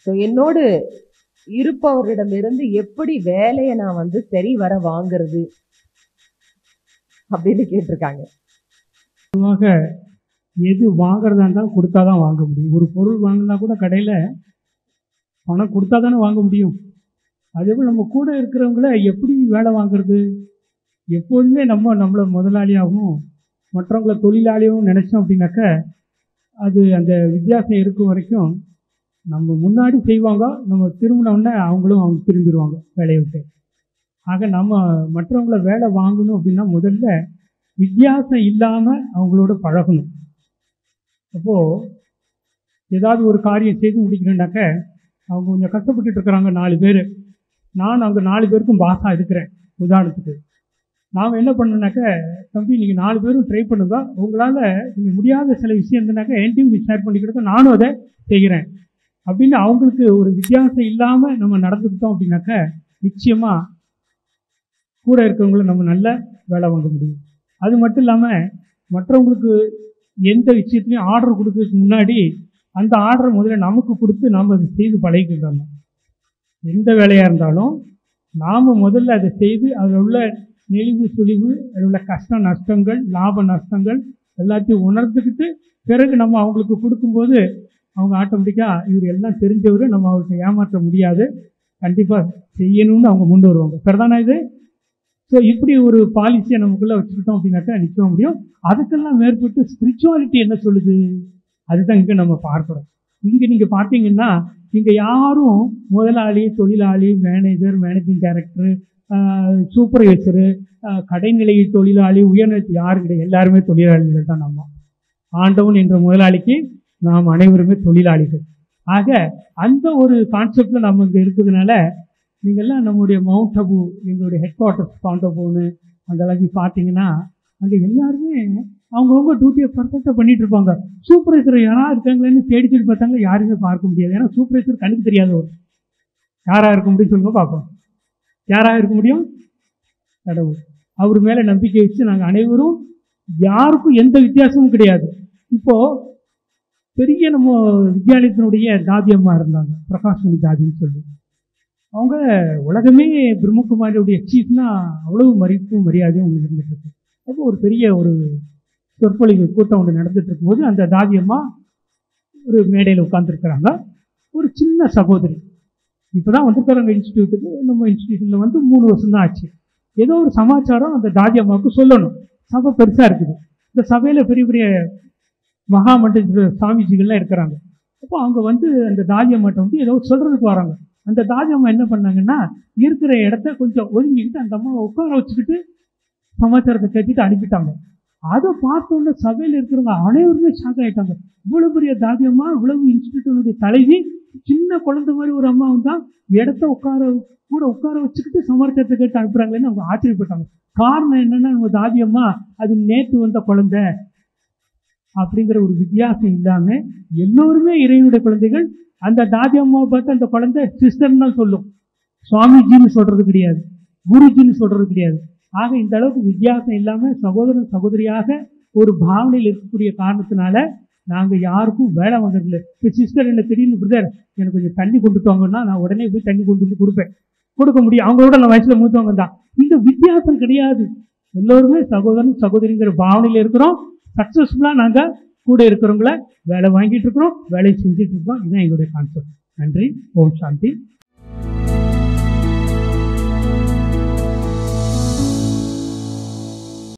so என்னோடு இருப்பவரிடமிருந்து எப்படி வேலையை நான் வந்து சரி வர வாங்குறது அப்படின்னு கேட்டிருக்காங்க பொதுவாக எது வாங்குறதா இருந்தாலும் கொடுத்தா தான் வாங்க முடியும் ஒரு பொருள் வாங்கினா கூட கடையில் பணம் கொடுத்தா தானே வாங்க முடியும் அதே போல் நம்ம கூட இருக்கிறவங்கள எப்படி வேலை வாங்குறது எப்போதுமே நம்ம நம்மளை முதலாளியாகவும் மற்றவங்கள தொழிலாளியாகவும் நினச்சோம் அப்படின்னாக்க அது அந்த வித்தியாசம் இருக்கும் வரைக்கும் நம்ம முன்னாடி செய்வாங்க நம்ம திரும்பினோடனே அவங்களும் அவங்க திரும்பிடுவாங்க வேலையை விட்டு ஆக நம்ம மற்றவங்கள வேலை வாங்கணும் அப்படின்னா முதல்ல வித்தியாசம் இல்லாமல் அவங்களோட பழகணும் அப்போது ஏதாவது ஒரு காரியம் செய்து முடிக்கணுன்னாக்க அவங்க கொஞ்சம் கஷ்டப்பட்டுட்டு இருக்கிறாங்க நாலு பேர் நான் அங்கே நாலு பேருக்கும் பாஸாக இருக்கிறேன் உதாரணத்துக்கு நாம் என்ன பண்ணோம்னாக்க தம்பி நீங்கள் நாலு பேரும் ட்ரை பண்ணுங்க உங்களால் நீங்கள் முடியாத சில விஷயம் இருந்தனாக்கா என்கிட்டையும் ஷேர் பண்ணிக்கிட்டு நானும் அதை செய்கிறேன் அப்படின்னு அவங்களுக்கு ஒரு வித்தியாசம் இல்லாமல் நம்ம நடந்துக்கிட்டோம் அப்படின்னாக்க நிச்சயமாக கூட இருக்கிறவங்கள நம்ம நல்ல வேலை வாங்க முடியும் அது மட்டும் இல்லாமல் மற்றவங்களுக்கு எந்த விஷயத்துலையும் ஆர்டர் கொடுக்கறதுக்கு முன்னாடி அந்த ஆர்டரை முதல்ல நமக்கு கொடுத்து நாம் அதை செய்து பழகிக்கிட்டோம் எந்த வேலையாக இருந்தாலும் நாம் முதல்ல அதை செய்து அதில் உள்ள நெளிவு சுழிவு அதில் உள்ள கஷ்ட நஷ்டங்கள் லாப நஷ்டங்கள் எல்லாத்தையும் உணர்ந்துக்கிட்டு பிறகு நம்ம அவங்களுக்கு கொடுக்கும்போது அவங்க ஆட்டோமேட்டிக்காக இவர் எல்லாம் தெரிஞ்சவர் நம்ம அவருக்கு ஏமாற்ற முடியாது கண்டிப்பாக செய்யணும்னு அவங்க முன் வருவாங்க சரிதானே இது ஸோ இப்படி ஒரு பாலிசியை நமக்குள்ளே வச்சுக்கிட்டோம் அப்படின்னாக்கா நிற்க முடியும் அதுக்கெல்லாம் மேற்பட்டு ஸ்பிரிச்சுவாலிட்டி என்ன சொல்லுது அதுதான் இங்கே நம்ம பார்க்குறோம் இங்கே நீங்கள் பார்த்தீங்கன்னா இங்கே யாரும் முதலாளி தொழிலாளி மேனேஜர் மேனேஜிங் டைரக்டரு சூப்பர்வைசரு கடைநிலை தொழிலாளி உயர்நிலை யாரும் கிடையாது எல்லாருமே தொழிலாளிகள் தான் நம்ம ஆண்டவன் என்ற முதலாளிக்கு நாம் அனைவருமே தொழிலாளிகள் ஆக அந்த ஒரு கான்செப்டில் நம்ம இங்கே இருக்கிறதுனால நீங்கள்லாம் நம்முடைய மவுண்ட் அபு எங்களுடைய ஹெட் குவார்ட்டர்ஸ் மவுண்ட் அபுன்னு அங்கெல்லாம் போய் பார்த்தீங்கன்னா அங்கே எல்லாருமே அவங்கவுங்க டியூட்டியை பர்ஃபெக்டாக பண்ணிட்டு இருப்பாங்க சூப்பர்வைசர் யாராவது இருக்காங்களேன்னு தேடி தேடி பார்த்தாங்களா யாருமே பார்க்க முடியாது ஏன்னா சூப்பர்வைசர் கண்ணுக்கு தெரியாதவர் யாராக இருக்க முடியும் சொல்லுங்க பார்ப்போம் யாராக இருக்க முடியும் கடவுள் அவர் மேலே நம்பிக்கை வச்சு நாங்கள் அனைவரும் யாருக்கும் எந்த வித்தியாசமும் கிடையாது இப்போது பெரிய நம்ம வித்யாலயத்தினுடைய தாதி அம்மா இருந்தாங்க பிரகாஷ்மணி தாதின்னு சொல்லி அவங்க உலகமே பிரம்மகுமாரியுடைய சீஃப்னா அவ்வளவு மதிப்பும் மரியாதையும் உங்களுக்கு இருந்துட்டு இருக்கு அப்போ ஒரு பெரிய ஒரு சொற்பொழிவு கூட்டம் ஒன்று நடந்துட்டு இருக்கும்போது அந்த தாதி அம்மா ஒரு மேடையில் உட்காந்துருக்குறாங்க ஒரு சின்ன சகோதரி இப்போ தான் வந்திருக்கிறாங்க இன்ஸ்டியூட்டுக்கு நம்ம இன்ஸ்டியூஷனில் வந்து மூணு வருஷம் தான் ஆச்சு ஏதோ ஒரு சமாச்சாரம் அந்த தாதி அம்மாவுக்கு சொல்லணும் சபை பெருசாக இருக்குது இந்த சபையில் பெரிய பெரிய மகா மண்ட சாமிஜிகள்லாம் இருக்கிறாங்க அப்போ அவங்க வந்து அந்த தாதி அம்மாட்ட வந்து ஏதோ சொல்கிறதுக்கு வராங்க அந்த தாதி அம்மா என்ன பண்ணாங்கன்னா இருக்கிற இடத்த கொஞ்சம் ஒதுங்கிக்கிட்டு அந்த அம்மாவை உட்கார வச்சுக்கிட்டு சமாச்சாரத்தை கேட்டுட்டு அனுப்பிட்டாங்க அதை பார்த்தோன்னே சபையில் இருக்கிறவங்க அனைவருமே ஷாக் ஆகிட்டாங்க இவ்வளோ பெரிய தாதி அம்மா இவ்வளவு இன்ஸ்டியூட்டனுடைய தலைவி சின்ன குழந்தை மாதிரி ஒரு அம்மா வந்தால் இடத்த உட்கார கூட உட்கார வச்சுக்கிட்டு சமாச்சாரத்தை கேட்டு அனுப்புகிறாங்களேன்னு அவங்க ஆச்சரியப்பட்டாங்க காரணம் என்னன்னா நம்ம தாதி அம்மா அது நேற்று வந்த குழந்தை அப்படிங்கிற ஒரு வித்தியாசம் இல்லாமல் எல்லோருமே இறைவனுடைய குழந்தைகள் அந்த தாதி அம்மாவை பார்த்து அந்த குழந்தை சிஸ்டர்னு தான் சொல்லும் சுவாமிஜின்னு சொல்றது கிடையாது குருஜின்னு சொல்றது கிடையாது ஆக இந்த அளவுக்கு வித்தியாசம் இல்லாமல் சகோதரன் சகோதரியாக ஒரு பாவனையில் இருக்கக்கூடிய காரணத்தினால நாங்கள் யாருக்கும் வேலை வாங்குறதில்ல இப்போ சிஸ்டர் என்ன திடீர்னு பிரதர் எனக்கு கொஞ்சம் தண்ணி கொண்டுட்டு வாங்கன்னா நான் உடனே போய் தண்ணி கொண்டு வந்து கொடுப்பேன் கொடுக்க முடியும் அவங்களோட நான் வயசில் மூத்தவங்க தான் இந்த வித்தியாசம் கிடையாது எல்லோருமே சகோதரன் சகோதரிங்கிற பாவனையில் இருக்கிறோம் சக்ஸஸ்ஃபுல்லாக நாங்கள் கூட இருக்கிறவங்கள வேலை வாங்கிட்டு இருக்கிறோம் வேலை செஞ்சுட்டு இருக்கோம் இதுதான் எங்களுடைய கான்செப்ட் நன்றி ஓம் சாந்தி